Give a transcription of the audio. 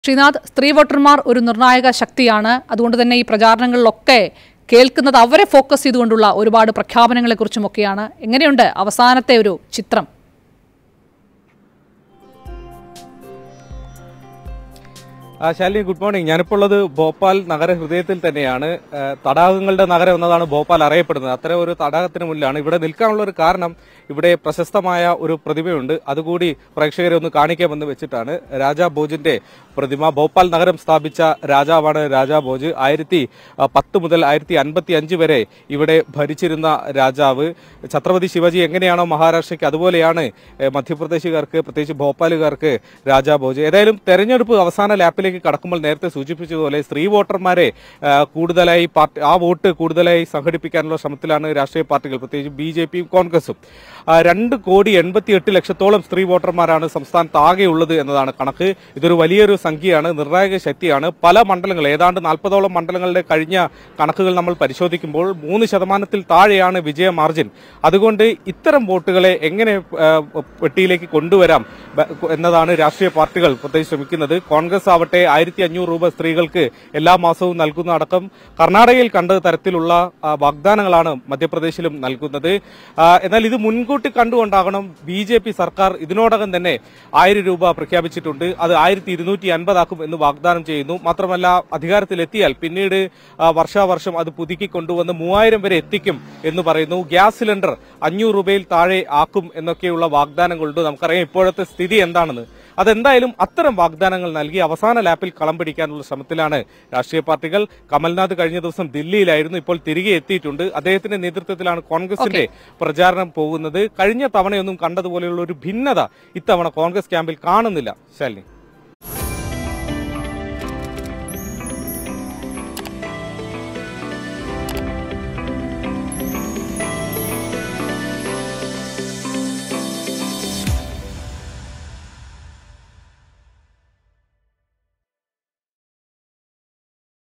ശ്രീനാഥ് സ്ത്രീ വോട്ടർമാർ ഒരു നിർണായക ശക്തിയാണ് അതുകൊണ്ട് തന്നെ ഈ പ്രചാരണങ്ങളിലൊക്കെ കേൾക്കുന്നത് അവരെ ഫോക്കസ് ചെയ്തുകൊണ്ടുള്ള ഒരുപാട് പ്രഖ്യാപനങ്ങളെക്കുറിച്ചുമൊക്കെയാണ് എങ്ങനെയുണ്ട് അവസാനത്തെ ഒരു ചിത്രം ആ ശാലിനി ഗുഡ് മോർണിംഗ് ഞാനിപ്പോൾ ഉള്ളത് ഭോപ്പാൽ നഗര ഹൃദയത്തിൽ തന്നെയാണ് ആ, തടാകങ്ങളുടെ നഗരം എന്നതാണ് ഭോപ്പാൽ അറിയപ്പെടുന്നത് അത്തരം ഒരു തടാകത്തിന് മുന്നിലാണ് ഇവിടെ നിൽക്കാനുള്ള ഒരു കാരണം ഇവിടെ പ്രശസ്തമായ ഒരു പ്രതിമയുണ്ട് അതുകൂടി പ്രേക്ഷകരെ ഒന്ന് കാണിക്കാമെന്ന് വെച്ചിട്ടാണ് രാജാ ഭോജിന്റെ പ്രതിമ ഭോപ്പാൽ നഗരം സ്ഥാപിച്ച രാജാവാണ് രാജാ ഭോജ് ആയിരത്തി ആ, പത്ത് മുതൽ ആയിരത്തി അൻപത്തി അഞ്ച് വരെ ഇവിടെ ഭരിച്ചിരുന്ന രാജാവ് ഛത്രപതി ശിവജി എങ്ങനെയാണോ മഹാരാഷ്ട്രയ്ക്ക് അതുപോലെയാണ് ഏ, മധ്യപ്രദേശുകാർക്ക് പ്രത്യേകിച്ച് ഭോപ്പാലുകാർക്ക് രാജാ ഭോജ് ഏതായാലും തെരഞ്ഞെടുപ്പ് അവസാന ലാപ്പിലേക്ക് കടക്കുമ്പോൾ നേരത്തെ സൂചിപ്പിച്ചതുപോലെ സ്ത്രീ വോട്ടർമാരെ ആ, കൂടുതലായി പാർട്ടി ആ വോട്ട് കൂടുതലായി സംഘടിപ്പിക്കാനുള്ള ശ്രമത്തിലാണ് രാഷ്ട്രീയ പാർട്ടികൾ പ്രത്യേകിച്ച് ബി ജെ പിയും കോൺഗ്രസും ആ, രണ്ട് കോടി എൺപത്തി എട്ട് ലക്ഷത്തോളം സ്ത്രീ വോട്ടർമാരാണ് സംസ്ഥാനത്ത് ആകെയുള്ളത് എന്നതാണ് കണക്ക് ഇതൊരു വലിയൊരു സംഖ്യയാണ് നിർണായക ശക്തിയാണ് പല മണ്ഡലങ്ങൾ ഏതാണ്ട് നാൽപ്പതോളം മണ്ഡലങ്ങളുടെ കഴിഞ്ഞ കണക്കുകൾ നമ്മൾ പരിശോധിക്കുമ്പോൾ മൂന്ന് ശതമാനത്തിൽ താഴെയാണ് വിജയ മാർജിൻ അതുകൊണ്ട് ഇത്തരം വോട്ടുകളെ എങ്ങനെ ആ, പെട്ടിയിലേക്ക് കൊണ്ടുവരാം ബ- എന്നതാണ് രാഷ്ട്രീയ പാർട്ടികൾ പ്രത്യേകിച്ച് ശ്രമിക്കുന്നത് കോൺഗ്രസ് ആവട്ടെ ആയിരത്തി അഞ്ഞൂറ് രൂപ സ്ത്രീകൾക്ക് എല്ലാ മാസവും നൽകുന്ന അടക്കം കർണാടകയിൽ കണ്ട തരത്തിലുള്ള ആ, വാഗ്ദാനങ്ങളാണ് മധ്യപ്രദേശിലും നൽകുന്നത് ആ, എന്നാൽ ഇത് മുൻകൂട്ടി കണ്ടുകൊണ്ടാകണം ബി ജെ പി സർക്കാർ ഇതിനോടകം തന്നെ ആയിരം രൂപ പ്രഖ്യാപിച്ചിട്ടുണ്ട് അത് ആയിരത്തി ഇരുന്നൂറ്റി അൻപതാക്കും എന്ന് വാഗ്ദാനം ചെയ്യുന്നു മാത്രമല്ല അധികാരത്തിലെത്തിയാൽ പിന്നീട് ആ, വർഷാവർഷം അത് പുതുക്കി കൊണ്ടുവന്ന് മൂവായിരം വരെ എത്തിക്കും എന്ന് പറയുന്നു ഗ്യാസ് സിലിണ്ടർ അഞ്ഞൂറ് രൂപയിൽ താഴെ ആക്കും എന്നൊക്കെയുള്ള വാഗ്ദാനങ്ങളുണ്ട് നമുക്കറിയാം ഇപ്പോഴത്തെ സ്ഥിതി എന്താണെന്ന് അതെന്തായാലും അത്തരം വാഗ്ദാനങ്ങൾ നൽകി അവസാന ലാപ്പിൽ കളം പിടിക്കാനുള്ള ശ്രമത്തിലാണ് രാഷ്ട്രീയ പാർട്ടികൾ കമൽനാഥ് കഴിഞ്ഞ ദിവസം ദില്ലിയിലായിരുന്നു ഇപ്പോൾ തിരികെ എത്തിയിട്ടുണ്ട് അദ്ദേഹത്തിന്റെ നേതൃത്വത്തിലാണ് കോൺഗ്രസിന്റെ പ്രചാരണം പോകുന്നത് കഴിഞ്ഞ തവണയൊന്നും കണ്ടതുപോലെയുള്ള ഒരു ഭിന്നത ഇത്തവണ കോൺഗ്രസ് ക്യാമ്പിൽ കാണുന്നില്ല ശാലിനി